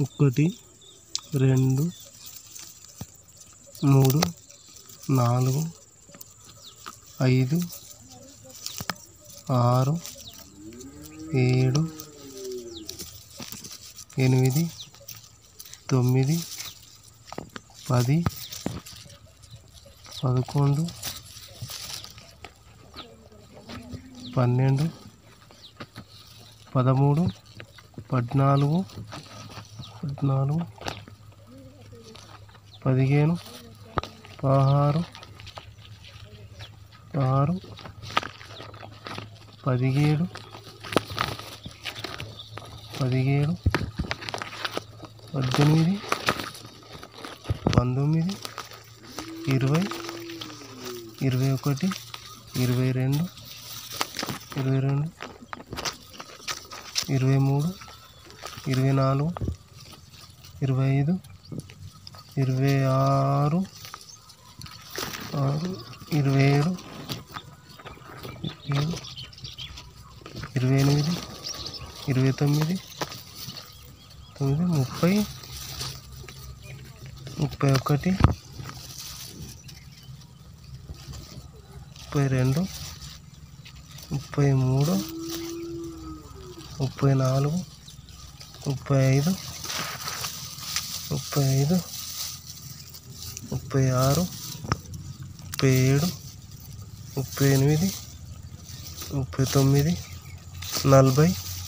ఒకటి రెండు మూడు నాలుగు ఐదు ఆరు ఏడు ఎనిమిది తొమ్మిది పది పదకొండు పన్నెండు పదమూడు పద్నాలుగు పద్నాలుగు పదిహేను పదహారు ఆరు పదిహేడు పదిహేడు పద్దెనిమిది పంతొమ్మిది ఇరవై ఇరవై ఒకటి ఇరవై రెండు ఇరవై రెండు ఇరవై మూడు ఇరవై నాలుగు ఇరవై ఐదు ఇరవై ఆరు ఆరు ఇరవై ఏడు ఏడు ఇరవై ఎనిమిది ఇరవై తొమ్మిది తొమ్మిది ముప్పై ముప్పై ఒకటి ముప్పై రెండు ముప్పై మూడు ముప్పై నాలుగు ముప్పై ఐదు ముప్పై ఐదు ముప్పై ఆరు ముప్పై ఏడు ముప్పై ఎనిమిది ముప్పై తొమ్మిది నలభై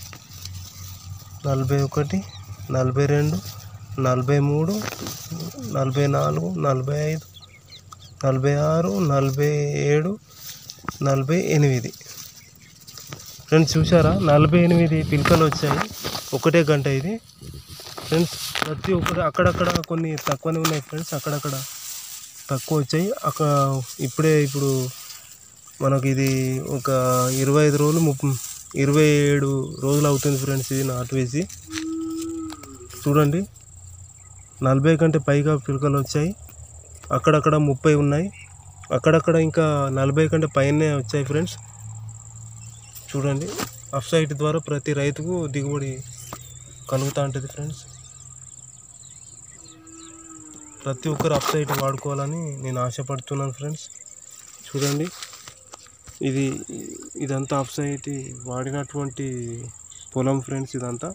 నలభై ఒకటి నలభై రెండు నలభై మూడు నలభై నాలుగు నలభై ఐదు నలభై ఆరు నలభై ఏడు నలభై ఎనిమిది ఫ్రెండ్స్ చూసారా నలభై ఎనిమిది పిలకలు వచ్చాయి ఒకటే గంట ఇది ఫ్రెండ్స్ ప్రతి ఒక్కటి అక్కడక్కడ కొన్ని తక్కువనే ఉన్నాయి ఫ్రెండ్స్ అక్కడక్కడ తక్కువ వచ్చాయి అక్కడ ఇప్పుడే ఇప్పుడు మనకి ఇది ఒక ఇరవై ఐదు రోజులు ముప్ప ఇరవై ఏడు రోజులు అవుతుంది ఫ్రెండ్స్ ఇది నాటు వేసి చూడండి నలభై కంటే పైగా పిలకలు వచ్చాయి అక్కడక్కడ ముప్పై ఉన్నాయి అక్కడక్కడ ఇంకా నలభై కంటే పైనే వచ్చాయి ఫ్రెండ్స్ చూడండి అఫ్ సైట్ ద్వారా ప్రతి రైతుకు దిగుబడి కలుగుతూ ఉంటుంది ఫ్రెండ్స్ ప్రతి ఒక్కరు అప్ సైట్ వాడుకోవాలని నేను ఆశపడుతున్నాను ఫ్రెండ్స్ చూడండి ఇది ఇదంతా అప్ సైట్ వాడినటువంటి పొలం ఫ్రెండ్స్ ఇదంతా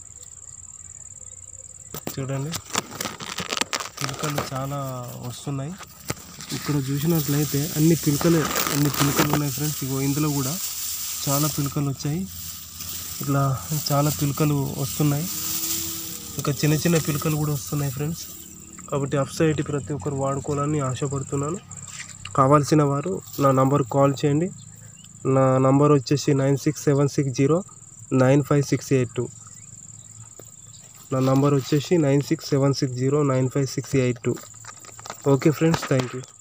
చూడండి పిలకలు చాలా వస్తున్నాయి ఇక్కడ చూసినట్లయితే అన్ని పిలకలే అన్ని పిలకలు ఉన్నాయి ఫ్రెండ్స్ ఇగో ఇందులో కూడా చాలా పిలకలు వచ్చాయి ఇట్లా చాలా పిలకలు వస్తున్నాయి ఇంకా చిన్న చిన్న పిలకలు కూడా వస్తున్నాయి ఫ్రెండ్స్ కాబట్టి అప్ సైడ్ ప్రతి ఒక్కరు వాడుకోవాలని ఆశపడుతున్నాను కావాల్సిన వారు నా నంబర్ కాల్ చేయండి నా నంబర్ వచ్చేసి nine six seven six zero nine five six eight two నా నంబర్ వచ్చేసి nine six seven six zero nine five six eight two okay friends thank you